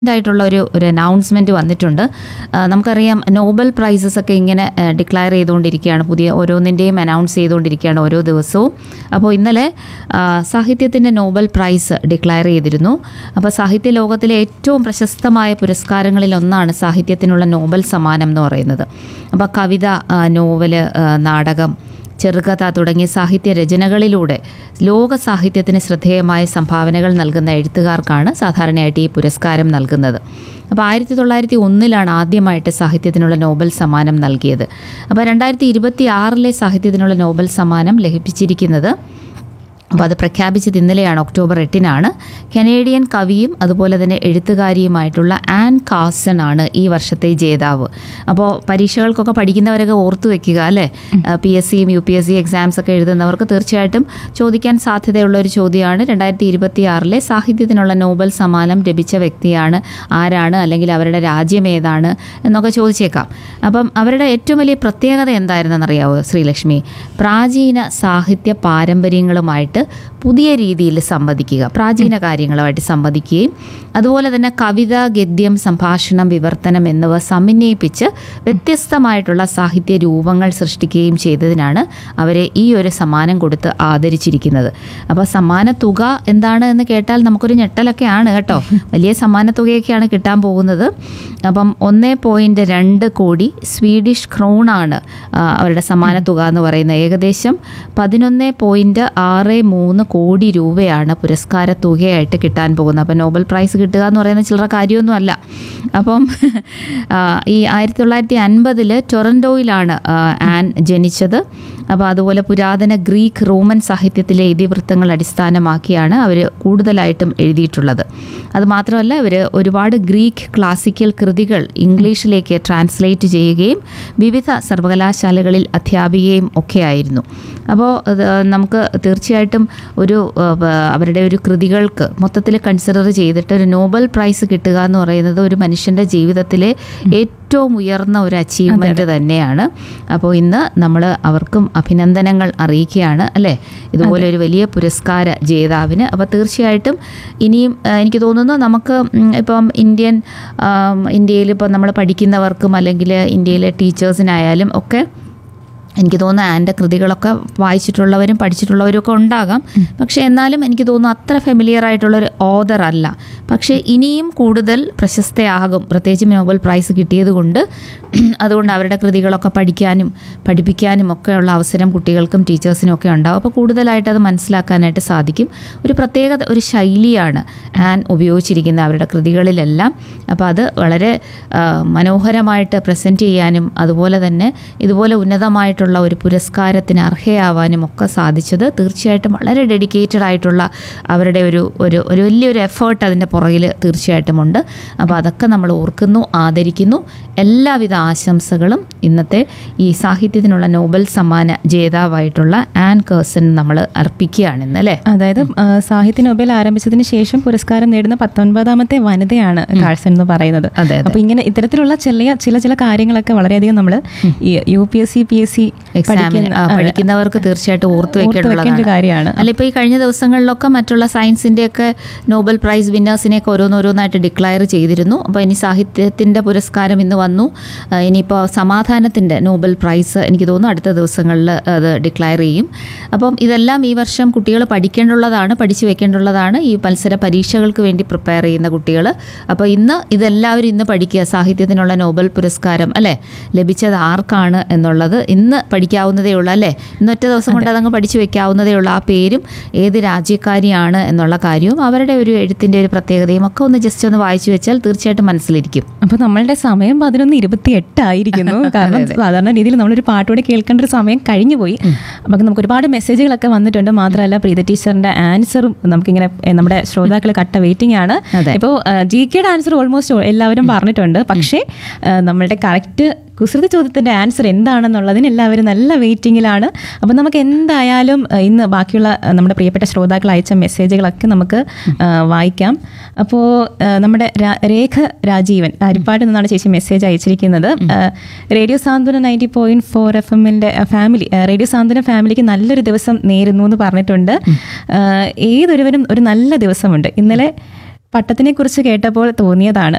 ആയിട്ടുള്ള ഒരു ഒരു അനൗൺസ്മെന്റ് വന്നിട്ടുണ്ട് ആ, നമുക്കറിയാം നോബൽ പ്രൈസസ് ഒക്കെ ഇങ്ങനെ ഡിക്ലയർ ചെയ്തുകൊണ്ടിരിക്കുകയാണ് പുതിയ ഓരോന്നിൻ്റെയും അനൗൺസ് ചെയ്തുകൊണ്ടിരിക്കുകയാണ് ഓരോ ദിവസവും അപ്പോൾ ഇന്നലെ ആ, സാഹിത്യത്തിൻ്റെ നോബൽ പ്രൈസ് ഡിക്ലയർ ചെയ്തിരുന്നു അപ്പോൾ സാഹിത്യ ലോകത്തിലെ ഏറ്റവും പ്രശസ്തമായ പുരസ്കാരങ്ങളിൽ ഒന്നാണ് സാഹിത്യത്തിനുള്ള നോബൽ സമ്മാനം എന്ന് പറയുന്നത് അപ്പോൾ കവിത ആ, നോവല് ആ, നാടകം ചെറുകഥ തുടങ്ങിയ സാഹിത്യ രചനകളിലൂടെ ലോക സാഹിത്യത്തിന് ശ്രദ്ധേയമായ സംഭാവനകൾ നൽകുന്ന എഴുത്തുകാർക്കാണ് സാധാരണയായിട്ട് ഈ പുരസ്കാരം നൽകുന്നത് അപ്പോൾ ആയിരത്തി തൊള്ളായിരത്തി ഒന്നിലാണ് ആദ്യമായിട്ട് സാഹിത്യത്തിനുള്ള നോബൽ സമ്മാനം നൽകിയത് അപ്പോൾ രണ്ടായിരത്തി ഇരുപത്തി ആറിലെ സാഹിത്യത്തിനുള്ള നോബൽ സമ്മാനം ലഭിച്ചിരിക്കുന്നത് അപ്പോൾ അത് പ്രഖ്യാപിച്ചത് ഇന്നലെയാണ് ഒക്ടോബർ എട്ടിനാണ് കനേഡിയൻ കവിയും അതുപോലെ തന്നെ എഴുത്തുകാരിയുമായിട്ടുള്ള ആൻ കാസൺ ആണ് ഈ വർഷത്തെ ജേതാവ് അപ്പോൾ പരീക്ഷകൾക്കൊക്കെ പഠിക്കുന്നവരൊക്കെ ഓർത്തു വെക്കുക അല്ലേ പി എസ് സിയും U P S C exams ഒക്കെ എഴുതുന്നവർക്ക് തീർച്ചയായിട്ടും ചോദിക്കാൻ സാധ്യതയുള്ള ഒരു ചോദ്യമാണ് രണ്ടായിരത്തി ഇരുപത്തി ആറിലെ സാഹിത്യത്തിനുള്ള നോബൽ സമ്മാനം ലഭിച്ച വ്യക്തിയാണ് ആരാണ് അല്ലെങ്കിൽ അവരുടെ രാജ്യം ഏതാണ് എന്നൊക്കെ ചോദിച്ചേക്കാം അപ്പം അവരുടെ ഏറ്റവും വലിയ പ്രത്യേകത എന്തായിരുന്നെന്നറിയാവോ ശ്രീലക്ഷ്മി പ്രാചീന സാഹിത്യ പാരമ്പര്യങ്ങളുമായിട്ട് പുതിയ രീതിയിൽ സംവദിക്കുക പ്രാചീന കാര്യങ്ങളുമായിട്ട് സംവദിക്കുകയും അതുപോലെ തന്നെ കവിത ഗദ്യം സംഭാഷണം വിവർത്തനം എന്നിവ സമന്വയിപ്പിച്ച് വ്യത്യസ്തമായിട്ടുള്ള സാഹിത്യ രൂപങ്ങൾ സൃഷ്ടിക്കുകയും ചെയ്തതിനാണ് അവരെ ഈ ഒരു സമ്മാനം കൊടുത്ത് ആദരിച്ചിരിക്കുന്നത് അപ്പോൾ സമ്മാന തുക എന്താണ് എന്ന് കേട്ടാൽ നമുക്കൊരു ഞെട്ടലൊക്കെ ആണ് കേട്ടോ വലിയ സമ്മാന തുകയൊക്കെയാണ് കിട്ടാൻ പോകുന്നത് അപ്പം ഒന്നേ പോയിന്റ് രണ്ട് കോടി സ്വീഡിഷ് ക്രോണാണ് ആ, അവരുടെ സമ്മാന തുക എന്ന് പറയുന്നത് ഏകദേശം പതിനൊന്ന് പോയിന്റ് ആറ് മൂന്ന് കോടി രൂപയാണ് പുരസ്കാര തുകയായിട്ട് കിട്ടാൻ പോകുന്നത് അപ്പം നോബൽ പ്രൈസ് കിട്ടുക എന്ന് പറയുന്ന ചില്ലറ കാര്യമൊന്നുമല്ല അപ്പം ആ, ഈ ആയിരത്തി തൊള്ളായിരത്തി അൻപതിൽ ടൊറൻഡോയിലാണ് ആ, ആൻ ജനിച്ചത് അപ്പോൾ അതുപോലെ പുരാതന ഗ്രീക്ക് റോമൻ സാഹിത്യത്തിലെ ഇതിവൃത്തങ്ങൾ അടിസ്ഥാനമാക്കിയാണ് അവർ കൂടുതലായിട്ടും എഴുതിയിട്ടുള്ളത് അത് മാത്രമല്ല ഇവർ ഒരുപാട് ഗ്രീക്ക് ക്ലാസിക്കൽ കൃതികൾ ഇംഗ്ലീഷിലേക്ക് ട്രാൻസ്ലേറ്റ് ചെയ്യുകയും വിവിധ സർവകലാശാലകളിൽ അധ്യാപികയും ഒക്കെ ആയിരുന്നു അപ്പോൾ അത് നമുക്ക് തീർച്ചയായിട്ടും ഒരു ആ, വ- അവരുടെ ഒരു കൃതികൾക്ക് മൊത്തത്തിൽ കൺസിഡർ ചെയ്തിട്ട് ഒരു നോബൽ പ്രൈസ് കിട്ടുക എന്ന് പറയുന്നത് ഒരു മനുഷ്യൻ്റെ ജീവിതത്തിലെ ഏറ്റവും ഉയർന്ന ഒരു അച്ചീവ്മെൻറ്റ് തന്നെയാണ് അപ്പോൾ ഇന്ന് നമ്മൾ അവർക്കും അഭിനന്ദനങ്ങൾ അറിയിക്കുകയാണ് അല്ലേ ഇതുപോലെ ഒരു വലിയ പുരസ്കാര ജേതാവിന് അപ്പോൾ തീർച്ചയായിട്ടും ഇനിയും ആ, എനിക്ക് തോന്നുന്നു നമുക്ക് ഉം, ഇപ്പം ഇന്ത്യൻ ഇന്ത്യയിൽ ഇപ്പം നമ്മൾ പഠിക്കുന്നവർക്കും അല്ലെങ്കിൽ ഇന്ത്യയിലെ ടീച്ചേഴ്സിനായാലും ഒക്കെ എനിക്ക് തോന്നുന്നു ആൻ്റെ കൃതികളൊക്കെ വായിച്ചിട്ടുള്ളവരും പഠിച്ചിട്ടുള്ളവരും ഒക്കെ ഉണ്ടാകാം പക്ഷേ എന്നാലും എനിക്ക് തോന്നുന്നു അത്ര ഫെമിലിയർ ആയിട്ടുള്ളൊരു ഓതർ അല്ല പക്ഷേ ഇനിയും കൂടുതൽ പ്രശസ്തയാകും പ്രത്യേകിച്ച് നോബൽ പ്രൈസ് കിട്ടിയത് കൊണ്ട് അതുകൊണ്ട് അവരുടെ കൃതികളൊക്കെ പഠിക്കാനും പഠിപ്പിക്കാനും ഒക്കെയുള്ള അവസരം കുട്ടികൾക്കും ടീച്ചേഴ്സിനും ഒക്കെ ഉണ്ടാവും അപ്പോൾ കൂടുതലായിട്ട് അത് മനസ്സിലാക്കാനായിട്ട് സാധിക്കും ഒരു പ്രത്യേകത ഒരു ശൈലിയാണ് ആൻ ഉപയോഗിച്ചിരിക്കുന്നത് അവരുടെ കൃതികളിലെല്ലാം അപ്പോൾ അത് വളരെ ആ, മനോഹരമായിട്ട് പ്രസൻറ്റ് ചെയ്യാനും അതുപോലെ തന്നെ ഇതുപോലെ ഉന്നതമായിട്ടുള്ള ഒരു പുരസ്കാരത്തിന് അർഹയാവാനും ഒക്കെ സാധിച്ചത് തീർച്ചയായിട്ടും വളരെ ഡെഡിക്കേറ്റഡ് ആയിട്ടുള്ള അവരുടെ ഒരു ഒരു ഒരു വലിയൊരു എഫേർട്ട് അതിൻ്റെ പുറകിൽ തീർച്ചയായിട്ടും ഉണ്ട് അപ്പോൾ അതൊക്കെ നമ്മൾ ഓർക്കുന്നു ആദരിക്കുന്നു എല്ലാവിധ ആശംസകളും ഇന്നത്തെ ഈ സാഹിത്യത്തിനുള്ള നോബൽ സമ്മാന ജേതാവായിട്ടുള്ള ആൻ കേഴ്സൺ നമ്മൾ അർപ്പിക്കുകയാണ് ഇന്ന് അല്ലേ അതായത് ആ, സാഹിത്യ നൊബേൽ ആരംഭിച്ചതിന് ശേഷം പുരസ്കാരം നേടുന്ന പത്തൊൻപതാമത്തെ വനിതയാണ് കാഴ്സൺ എന്ന് പറയുന്നത് അതെ, അതെ. അപ്പൊ ഇങ്ങനെ ഇത്തരത്തിലുള്ള ചെറിയ ചില ചില കാര്യങ്ങളൊക്കെ വളരെയധികം നമ്മൾ ഈ U P S C P S C എക്സാമിന് ആ, പഠിക്കുന്നവർക്ക് തീർച്ചയായിട്ടും ഓർത്തു ഓർത്ത് വെക്കേണ്ട ഒരു വെക്കേണ്ടതാണ് കാര്യമാണ് അല്ല ഇപ്പോൾ ഈ കഴിഞ്ഞ ദിവസങ്ങളിലൊക്കെ മറ്റുള്ള സയൻസിൻ്റെ ഒക്കെ നോബൽ പ്രൈസ് വിന്നേഴ്സിനെയൊക്കെ ഓരോന്നോരോന്നായിട്ട് ഡിക്ലയർ ചെയ്തിരുന്നു അപ്പോൾ ഇനി സാഹിത്യത്തിൻ്റെ പുരസ്കാരം ഇന്ന് വന്നു ആ, ഇനിയിപ്പോൾ സമാധാനത്തിൻ്റെ നോബൽ പ്രൈസ് എനിക്ക് തോന്നുന്നു അടുത്ത ദിവസങ്ങളിൽ അത് ഡിക്ലയർ ചെയ്യും അപ്പം ഇതെല്ലാം ഈ വർഷം കുട്ടികൾ പഠിക്കേണ്ടുള്ളതാണ് പഠിച്ചു വെക്കേണ്ടുള്ളതാണ് ഈ മത്സര പരീക്ഷകൾക്ക് വേണ്ടി പ്രിപ്പയർ ചെയ്യുന്ന കുട്ടികൾ അപ്പോൾ ഇന്ന് ഇതെല്ലാവരും ഇന്ന് പഠിക്കുക സാഹിത്യത്തിനുള്ള നോബൽ പുരസ്കാരം അല്ലേ ലഭിച്ചത് ആർക്കാണ് എന്നുള്ളത് ഇന്ന് പഠിക്കാവുന്നതേ ഉള്ളൂ അല്ലേ ഇന്ന് ഒറ്റ ദിവസം കൊണ്ട് അതങ്ങ് പഠിച്ചു വെക്കാവുന്നതേ ഉള്ളൂ ആ പേരും ഏത് രാജ്യക്കാരിയാണ് എന്നുള്ള കാര്യവും അവരുടെ ഒരു എഴുത്തിൻ്റെ ഒരു പ്രത്യേകതയും ഒക്കെ ഒന്ന് ജസ്റ്റ് ഒന്ന് വായിച്ചു വെച്ചാൽ തീർച്ചയായിട്ടും മനസ്സിലിരിക്കും അപ്പൊ നമ്മളുടെ സമയം പതിനൊന്ന് ഇരുപത്തി എട്ടായിരിക്കുന്നു കാരണം സാധാരണ രീതിയിൽ നമ്മളൊരു പാട്ടുകൂടെ കേൾക്കേണ്ട ഒരു സമയം കഴിഞ്ഞു പോയി അപ്പൊ നമുക്ക് ഒരുപാട് മെസ്സേജുകളൊക്കെ വന്നിട്ടുണ്ട് മാത്രമല്ല പ്രീത ടീച്ചറിന്റെ ആൻസറും നമുക്കിങ്ങനെ എ, നമ്മുടെ ശ്രോതാക്കൾ കട്ട വെയിറ്റിംഗ് ആണ് അതെ. ഇപ്പോൾ ജി കെയുടെ ആൻസർ ഓൾമോസ്റ്റ് എല്ലാവരും പറഞ്ഞിട്ടുണ്ട് പക്ഷേ ആ, നമ്മളുടെ കറക്റ്റ് കുസൃതി ചോദ്യത്തിന്റെ ആൻസർ എന്താണെന്നുള്ളതിന് എല്ലാവരും നല്ല വെയിറ്റിംഗിലാണ് അപ്പോൾ നമുക്ക് എന്തായാലും ആ, ഇന്ന് ബാക്കിയുള്ള ആ, നമ്മുടെ പ്രിയപ്പെട്ട ശ്രോതാക്കൾ അയച്ച മെസ്സേജുകളൊക്കെ നമുക്ക് ആ, വായിക്കാം അപ്പോൾ നമ്മുടെ രാ- രേഖ രാജീവൻ അരിപ്പാട് നിന്നാണ് ചേച്ചി മെസ്സേജ് അയച്ചിരിക്കുന്നത് ആ, radio Santhwana ninety point four F എമ്മിൻ്റെ ഫാമിലി ആ, റേഡിയോ സാന്ത്വന ഫാമിലിക്ക് നല്ലൊരു ദിവസം നേരുന്നു എന്ന് പറഞ്ഞിട്ടുണ്ട് ആ, ഏതൊരുവരും ഒരു നല്ല ദിവസമുണ്ട് ഇന്നലെ പട്ടത്തിനെ കുറിച്ച് കേട്ടപ്പോൾ തോന്നിയതാണ്